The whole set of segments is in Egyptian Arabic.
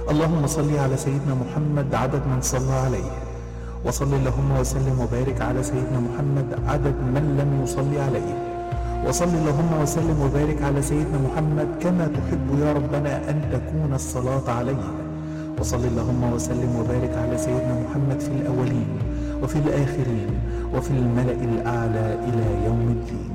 اللهم صل على سيدنا محمد عدد من صلى عليه وصل اللهم وسلم وبارك على سيدنا محمد عدد من لم يصلي عليه وصل اللهم وسلم وبارك على سيدنا محمد كما تحب يا ربنا أن تكون الصلاة عليه وصل اللهم وسلم وبارك على سيدنا محمد في الأولين وفي الآخرين وفي الملأ الأعلى إلى يوم الدين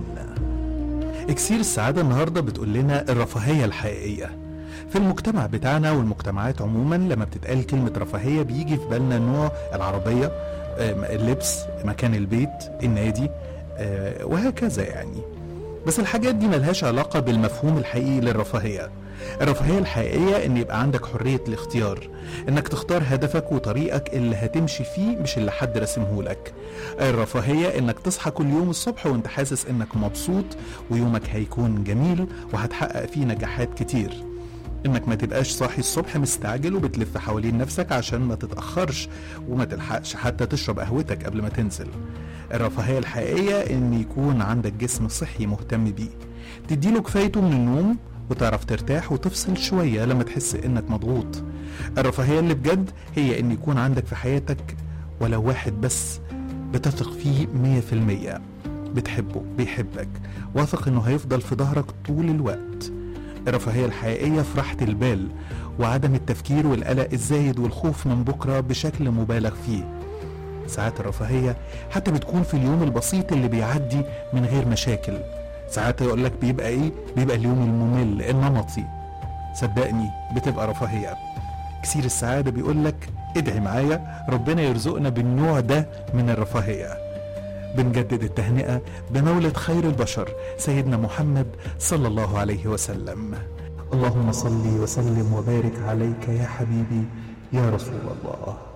إكسير السعادة النهاردة بتقول لنا الرفاهية الحقيقية في المجتمع بتاعنا والمجتمعات عموما لما بتتقال كلمة رفاهية بيجي في بالنا نوع العربية آه، اللبس مكان البيت النادي آه، وهكذا يعني بس الحاجات دي ملهاش علاقة بالمفهوم الحقيقي للرفاهية الرفاهية الحقيقية ان يبقى عندك حرية الاختيار انك تختار هدفك وطريقك اللي هتمشي فيه مش اللي حد رسمهولك الرفاهية انك تصحى كل يوم الصبح وانت حاسس انك مبسوط ويومك هيكون جميل وهتحقق فيه نجاحات كتير انك ما تبقاش صاحي الصبح مستعجل وبتلف حوالين نفسك عشان ما تتأخرش وما تلحقش حتى تشرب قهوتك قبل ما تنزل الرفاهية الحقيقية ان يكون عندك جسم صحي مهتم بيه تديله كفايته من النوم وتعرف ترتاح وتفصل شوية لما تحس انك مضغوط الرفاهية اللي بجد هي ان يكون عندك في حياتك ولو واحد بس بتثق فيه مية في المية بتحبه بيحبك واثق انه هيفضل في ظهرك طول الوقت الرفاهية الحقيقية في راحة البال وعدم التفكير والقلق الزايد والخوف من بكرة بشكل مبالغ فيه ساعات الرفاهية حتى بتكون في اليوم البسيط اللي بيعدي من غير مشاكل ساعات يقول لك بيبقى ايه بيبقى اليوم الممل النمطي صدقني بتبقى رفاهية كثير السعادة بيقول لك ادعي معايا ربنا يرزقنا بالنوع ده من الرفاهية بنجدد التهنئة بمولد خير البشر سيدنا محمد صلى الله عليه وسلم اللهم صل وسلم وبارك عليك يا حبيبي يا رسول الله